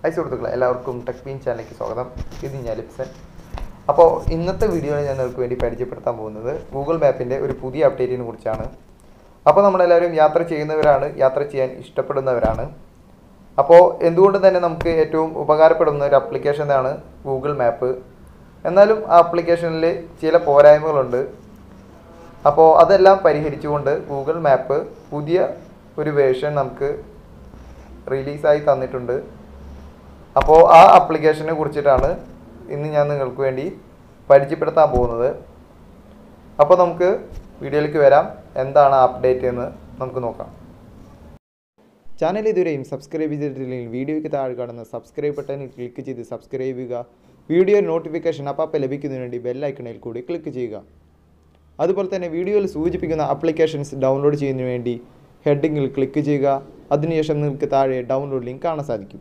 high സുഹൃത്തുക്കളെ എല്ലാവർക്കും tech peen ചാനലിലേക്ക് സ്വാഗതം ഇത് ഞാൻ ലിപ്സൻ അപ്പോൾ ഇന്നത്തെ വീഡിയോയിൽ ഞാൻ നിങ്ങൾക്ക് വേണ്ടി പരിചയപ്പെടുത്താൻ പോകുന്നത് ഗൂഗിൾ മാപ്പിൻ്റെ ഒരു പുതിയ അപ്ഡേറ്റിനെ കുറിച്ചാണ് അപ്പോൾ നമ്മളെല്ലാവരും യാത്ര ചെയ്യുന്നവരാണ് യാത്ര ചെയ്യാൻ ഇഷ്ടപ്പെടുന്നവരാണ് അപ്പോൾ എന്തുകൊണ്ട് തന്നെ നമുക്ക് ഏറ്റവും ഉപകാരപ്പെടുന്ന ഒരു ആപ്ലിക്കേഷനാണ് ഗൂഗിൾ മാപ്പ് എന്നാലും ആ ആപ്ലിക്കേഷനിൽ ചില പോരായ്മകളുണ്ട് അപ്പോൾ അതെല്ലാം പരിഹരിച്ചുകൊണ്ട് ഗൂഗിൾ മാപ്പ് പുതിയ ഒരു വേർഷൻ നമുക്ക് റിലീസായി തന്നിട്ടുണ്ട് അപ്പോൾ ആ ആപ്ലിക്കേഷനെ കുറിച്ചിട്ടാണ് ഇന്ന് ഞാൻ നിങ്ങൾക്ക് വേണ്ടി പരിചയപ്പെടുത്താൻ പോകുന്നത് അപ്പോൾ നമുക്ക് വീഡിയോയിലേക്ക് വരാം എന്താണ് അപ്ഡേറ്റ് എന്ന് നമുക്ക് നോക്കാം ചാനൽ ഇതുവരെയും സബ്സ്ക്രൈബ് ചെയ്തിട്ടില്ലെങ്കിൽ വീഡിയോയ്ക്ക് താഴെ കാണുന്ന സബ്സ്ക്രൈബ് ബട്ടണിൽ ക്ലിക്ക് ചെയ്ത് സബ്സ്ക്രൈബ് ചെയ്യുക വീഡിയോ നോട്ടിഫിക്കേഷൻ അപ്പം ലഭിക്കുന്നതിന് വേണ്ടി ബെല്ലൈക്കണിൽ കൂടി ക്ലിക്ക് ചെയ്യുക അതുപോലെ തന്നെ വീഡിയോയിൽ സൂചിപ്പിക്കുന്ന ആപ്ലിക്കേഷൻസ് ഡൗൺലോഡ് ചെയ്യുന്നതിന് വേണ്ടി ഹെഡിങ്ങിൽ ക്ലിക്ക് ചെയ്യുക അതിനുശേഷം നിങ്ങൾക്ക് താഴെ ഡൗൺലോഡ് ലിങ്ക് കാണാൻ സാധിക്കും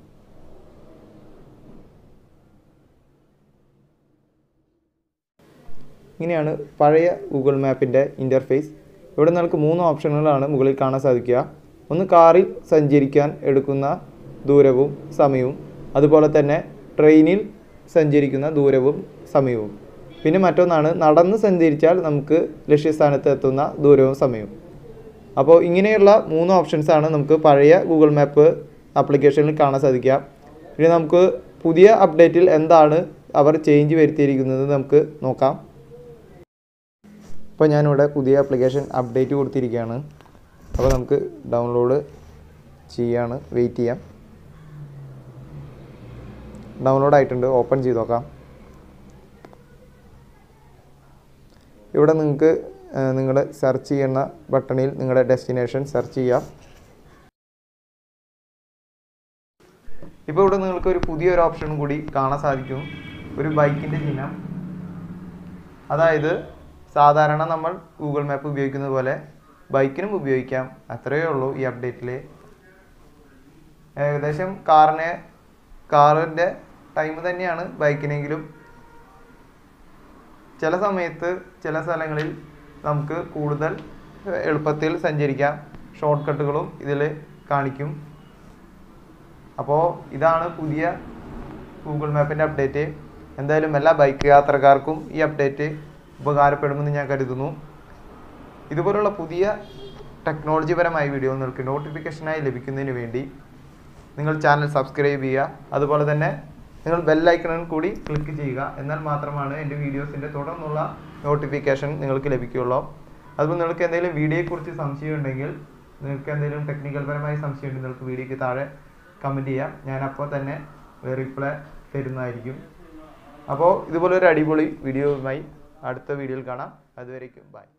ഇങ്ങനെയാണ് പഴയ ഗൂഗിൾ മാപ്പിൻ്റെ ഇൻ്റർഫേസ് ഇവിടെ നിങ്ങൾക്ക് മൂന്ന് ഓപ്ഷനുകളാണ് മുകളിൽ കാണാൻ സാധിക്കുക ഒന്ന് കാറിൽ സഞ്ചരിക്കാൻ എടുക്കുന്ന ദൂരവും സമയവും അതുപോലെ തന്നെ ട്രെയിനിൽ സഞ്ചരിക്കുന്ന ദൂരവും സമയവും പിന്നെ മറ്റൊന്നാണ് നടന്ന് സഞ്ചരിച്ചാൽ നമുക്ക് ലക്ഷ്യസ്ഥാനത്ത് എത്തുന്ന ദൂരവും സമയവും അപ്പോൾ ഇങ്ങനെയുള്ള മൂന്ന് ഓപ്ഷൻസാണ് നമുക്ക് പഴയ ഗൂഗിൾ മാപ്പ് ആപ്ലിക്കേഷനിൽ കാണാൻ സാധിക്കുക പിന്നെ നമുക്ക് പുതിയ അപ്ഡേറ്റിൽ എന്താണ് അവർ ചേഞ്ച് വരുത്തിയിരിക്കുന്നത് നമുക്ക് നോക്കാം ഇപ്പോൾ ഞാനിവിടെ പുതിയ ആപ്ലിക്കേഷൻ അപ്ഡേറ്റ് കൊടുത്തിരിക്കുകയാണ് അപ്പോൾ നമുക്ക് ഡൗൺലോഡ് ചെയ്യാണ് വെയിറ്റ് ചെയ്യാം ഡൗൺലോഡ് ആയിട്ടുണ്ട് ഓപ്പൺ ചെയ്ത് നോക്കാം ഇവിടെ നിങ്ങൾക്ക് നിങ്ങൾ സെർച്ച് ചെയ്യുന്ന ബട്ടണിൽ നിങ്ങളുടെ ഡെസ്റ്റിനേഷൻ സെർച്ച് ചെയ്യാം ഇപ്പോൾ ഇവിടെ നിങ്ങൾക്ക് ഒരു പുതിയൊരു ഓപ്ഷൻ കൂടി കാണാൻ സാധിക്കും ഒരു ബൈക്കിൻ്റെ ചിഹ്നം അതായത് സാധാരണ നമ്മൾ ഗൂഗിൾ മാപ്പ് ഉപയോഗിക്കുന്നത് പോലെ ബൈക്കിനും ഉപയോഗിക്കാം അത്രയേ ഉള്ളൂ ഈ അപ്ഡേറ്റിൽ ഏകദേശം കാറിനെ കാറിൻ്റെ ടൈം തന്നെയാണ് ബൈക്കിനെങ്കിലും ചില സമയത്ത് ചില സ്ഥലങ്ങളിൽ നമുക്ക് കൂടുതൽ എളുപ്പത്തിൽ സഞ്ചരിക്കാം ഷോർട്ട് കട്ടുകളും ഇതിൽ കാണിക്കും അപ്പോൾ ഇതാണ് പുതിയ ഗൂഗിൾ മാപ്പിൻ്റെ അപ്ഡേറ്റ് എന്തായാലും എല്ലാ ബൈക്ക് യാത്രക്കാർക്കും ഈ അപ്ഡേറ്റ് ഉപകാരപ്പെടുമെന്ന് ഞാൻ കരുതുന്നു ഇതുപോലുള്ള പുതിയ ടെക്നോളജിപരമായ വീഡിയോ നിങ്ങൾക്ക് നോട്ടിഫിക്കേഷനായി ലഭിക്കുന്നതിന് വേണ്ടി നിങ്ങൾ ചാനൽ സബ്സ്ക്രൈബ് ചെയ്യുക അതുപോലെ തന്നെ നിങ്ങൾ ബെല്ലൈക്കണിൽ കൂടി ക്ലിക്ക് ചെയ്യുക എന്നാൽ മാത്രമാണ് എൻ്റെ വീഡിയോസിൻ്റെ തുടർന്നുള്ള നോട്ടിഫിക്കേഷൻ നിങ്ങൾക്ക് ലഭിക്കുകയുള്ളൂ അതുപോലെ നിങ്ങൾക്ക് എന്തെങ്കിലും വീഡിയോയെക്കുറിച്ച് സംശയം ഉണ്ടെങ്കിൽ നിങ്ങൾക്ക് എന്തെങ്കിലും ടെക്നിക്കൽ പരമായ സംശയം ഉണ്ടെങ്കിൽ നിങ്ങൾക്ക് വീഡിയോയ്ക്ക് താഴെ കമൻറ്റ് ചെയ്യാം ഞാൻ അപ്പോൾ തന്നെ റിപ്ലൈ തരുന്നതായിരിക്കും അപ്പോൾ ഇതുപോലെ ഒരു അടിപൊളി വീഡിയോയുമായി അടുത്ത വീഡിയോയിൽ കാണാം അതുവരേക്കും ബൈ